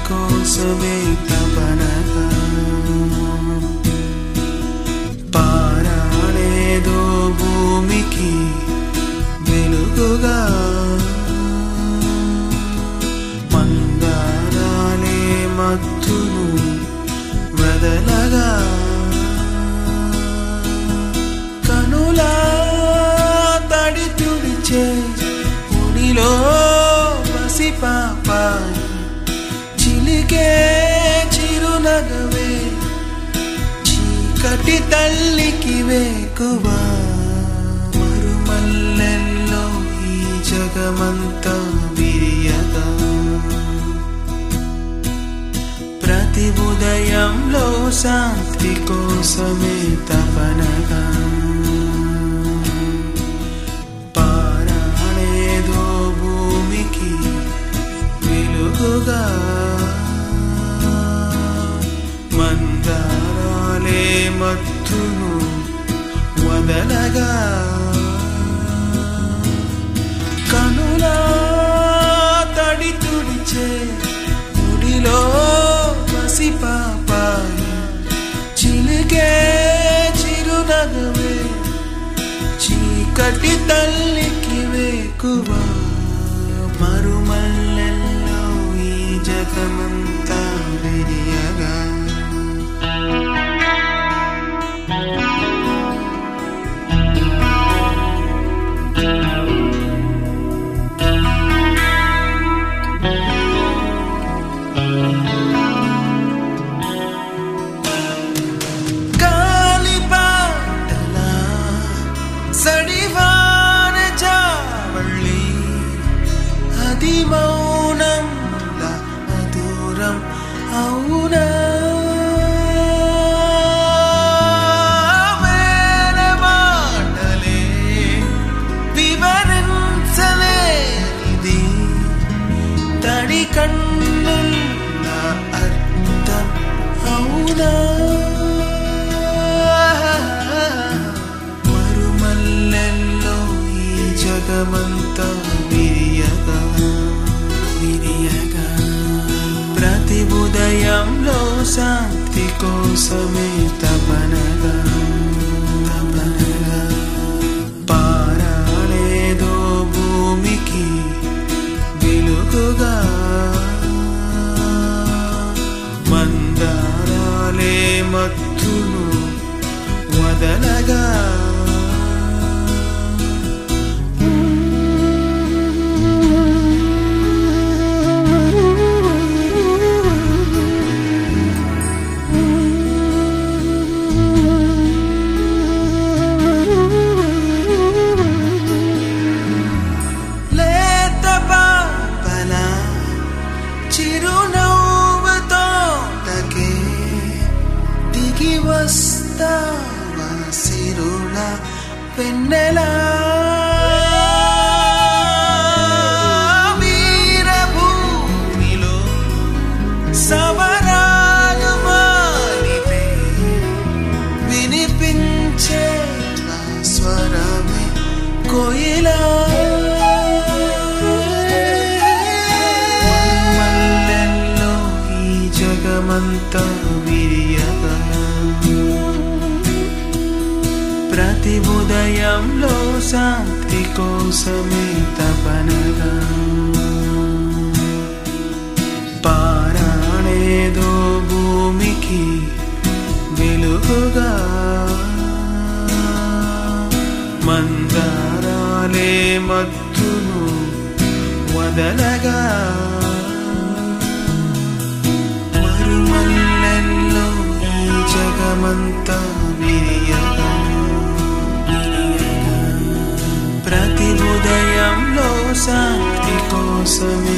కోసమే తపనగా పారాడేదో భూమికి వెలుగుగా మందారాలే మత్తును వదలగా కనులా తడి తుడిచే ఉనిలో పసిపాపాయి చిలికే చిరునగవే చీకటి తల్లికి వేకువా మరుమల్లెల్లో ఈ జగమంతా విరియగా ప్రతి ఉదయంలో శాంతి కోసమే తపనగా పారాడేదో భూమికి వెలుగుగా మందారాలే మత్తును వదలగా కనులా తడి తుడిచే ముడిలో పసిపాపాయి చిలికే చిరునగవే చీకటి తల్లికి వేకువా మరుమల్లెల్లో ఈ జగమంతా విరియగా గాలిపాటల సడివాన చావళ్ళి అది మౌనం అదూరం అవునా వేల మాటలే వివరించలేనిది తడి కన్నుల అర్థం అవునా మరుమల్లెల్లో ఈ జగమంతా విరియగా విరియగా ప్రతి ఉదయంలో శాంతి కోసమే తపనగా తపనగా పారాడేదో భూమికి వెలుగుగా మందారాలే మత్తును వదలగా లేత పాపల చిరునవ్వుతో తకే దిగి వస్తావా సిరుల పెన్నెలా వీరభూమిలో సవరాలు మానితే వినిపించే నా స్వరమే కోయిలా మల్లెల్లో ఈ జగమంతా విరియగా ప్రతి ఉదయంలో శాంతి కోసమే తపనగా పారాడేదో భూమికి వెలుగుగా మందారాలే మత్తును వదలగా మరుమల్లెల్లో ఈ జగమంతా విరియగా విరియగా. ప్రతి ఉదయంలో శాంతి కోసమే